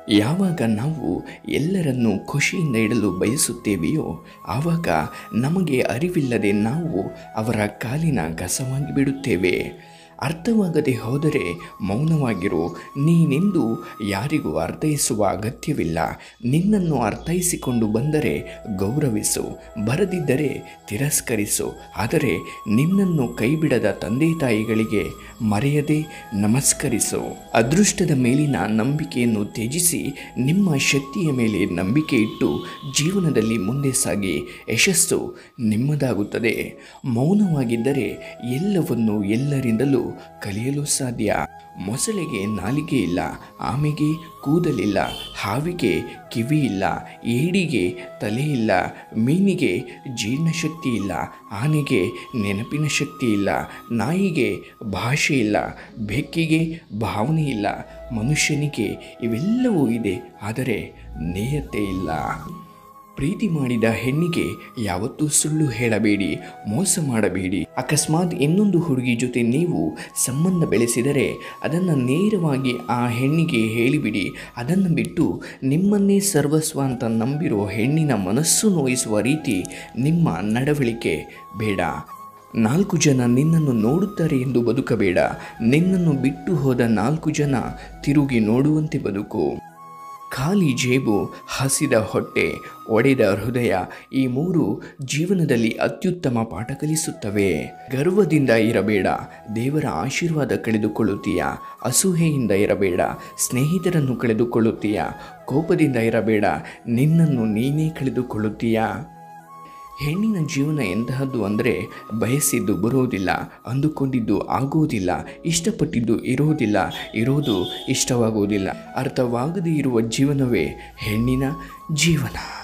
ಯಾವಾಗ ನಾವು ಎಲ್ಲರನ್ನೂ ಖುಷಿಯಿಂದ ಇಡಲು ಬಯಸುತ್ತೇವೆಯೋ ಆವಾಗ ನಮಗೆ ಅರಿವಿಲ್ಲದೆ ನಾವು ಅವರ ಕಾಲಿನ ಕಸವಾಗಿ ಬಿಡುತ್ತೇವೆ ಅರ್ಥವಾಗದೆ ಹೋದರೆ ಮೌನವಾಗಿರು ನೀನೆಂದು ಯಾರಿಗೂ ಅರ್ಥೈಸುವ ಅಗತ್ಯವಿಲ್ಲ ನಿನ್ನನ್ನು ಅರ್ಥೈಸಿಕೊಂಡು ಬಂದರೆ ಗೌರವಿಸು ಬರದಿದ್ದರೆ ತಿರಸ್ಕರಿಸು ಆದರೆ ನಿನ್ನನ್ನು ಕೈಬಿಡದ ತಂದೆ ತಾಯಿಗಳಿಗೆ ಮರೆಯದೆ ನಮಸ್ಕರಿಸು ಅದೃಷ್ಟದ ಮೇಲಿನ ನಂಬಿಕೆಯನ್ನು ತ್ಯಜಿಸಿ ನಿಮ್ಮ ಶಕ್ತಿಯ ಮೇಲೆ ನಂಬಿಕೆ ಇಟ್ಟು ಜೀವನದಲ್ಲಿ ಮುಂದೆ ಸಾಗಿ ಯಶಸ್ಸು ನಿಮ್ಮದಾಗುತ್ತದೆ ಮೌನವಾಗಿದ್ದರೆ ಎಲ್ಲವನ್ನು ಎಲ್ಲರಿಂದಲೂ ಕಲಿಯಲು ಸಾಧ್ಯ ಮೊಸಳೆಗೆ ನಾಲಿಗೆ ಇಲ್ಲ ಆಮೆಗೆ ಕೂದಲಿಲ್ಲ ಹಾವಿಗೆ ಕಿವಿ ಇಲ್ಲ ಏಡಿಗೆ ತಲೆ ಇಲ್ಲ ಮೀನಿಗೆ ಜೀರ್ಣಶಕ್ತಿ ಇಲ್ಲ ಆನೆಗೆ ನೆನಪಿನ ಶಕ್ತಿ ಇಲ್ಲ ನಾಯಿಗೆ ಭಾಷೆ ಇಲ್ಲ ಬೆಕ್ಕಿಗೆ ಭಾವನೆ ಇಲ್ಲ ಮನುಷ್ಯನಿಗೆ ಇವೆಲ್ಲವೂ ಇದೆ ಆದರೆ ನೇಯತೆ ಇಲ್ಲ ಪ್ರೀತಿ ಮಾಡಿದ ಹೆಣ್ಣಿಗೆ ಯಾವತ್ತೂ ಸುಳ್ಳು ಹೇಳಬೇಡಿ ಮೋಸ ಮಾಡಬೇಡಿ ಅಕಸ್ಮಾತ್ ಇನ್ನೊಂದು ಹುಡುಗಿ ಜೊತೆ ನೀವು ಸಂಬಂಧ ಬೆಳೆಸಿದರೆ ಅದನ್ನು ನೇರವಾಗಿ ಆ ಹೆಣ್ಣಿಗೆ ಹೇಳಿಬಿಡಿ ಅದನ್ನು ಬಿಟ್ಟು ನಿಮ್ಮನ್ನೇ ಸರ್ವಸ್ವ ಅಂತ ನಂಬಿರೋ ಹೆಣ್ಣಿನ ಮನಸ್ಸು ನೋಯಿಸುವ ರೀತಿ ನಿಮ್ಮ ನಡವಳಿಕೆ ಬೇಡ ನಾಲ್ಕು ಜನ ನಿನ್ನನ್ನು ನೋಡುತ್ತಾರೆ ಎಂದು ಬದುಕಬೇಡ ನಿನ್ನನ್ನು ಬಿಟ್ಟು ಹೋದ ನಾಲ್ಕು ಜನ ತಿರುಗಿ ನೋಡುವಂತೆ ಬದುಕು ಖಾಲಿ ಜೇಬು ಹಸಿದ ಹೊಟ್ಟೆ ಒಡೆದ ಹೃದಯ ಈ ಮೂರು ಜೀವನದಲ್ಲಿ ಅತ್ಯುತ್ತಮ ಪಾಠ ಕಲಿಸುತ್ತವೆ ಗರ್ವದಿಂದ ಇರಬೇಡ ದೇವರ ಆಶೀರ್ವಾದ ಕಳೆದುಕೊಳ್ಳುತ್ತೀಯ ಅಸೂಹೆಯಿಂದ ಇರಬೇಡ ಸ್ನೇಹಿತರನ್ನು ಕಳೆದುಕೊಳ್ಳುತ್ತೀಯ ಕೋಪದಿಂದ ಇರಬೇಡ ನಿನ್ನನ್ನು ನೀನೇ ಕಳೆದುಕೊಳ್ಳುತ್ತೀಯ ಹೆಣ್ಣಿನ ಜೀವನ ಎಂತಹದ್ದು ಅಂದರೆ ಬಯಸಿದ್ದು ಬರೋದಿಲ್ಲ ಅಂದುಕೊಂಡಿದ್ದು ಆಗೋದಿಲ್ಲ ಇಷ್ಟಪಟ್ಟಿದ್ದು ಇರೋದಿಲ್ಲ ಇರೋದು ಇಷ್ಟವಾಗುವುದಿಲ್ಲ ಅರ್ಥವಾಗದೇ ಇರುವ ಜೀವನವೇ ಹೆಣ್ಣಿನ ಜೀವನ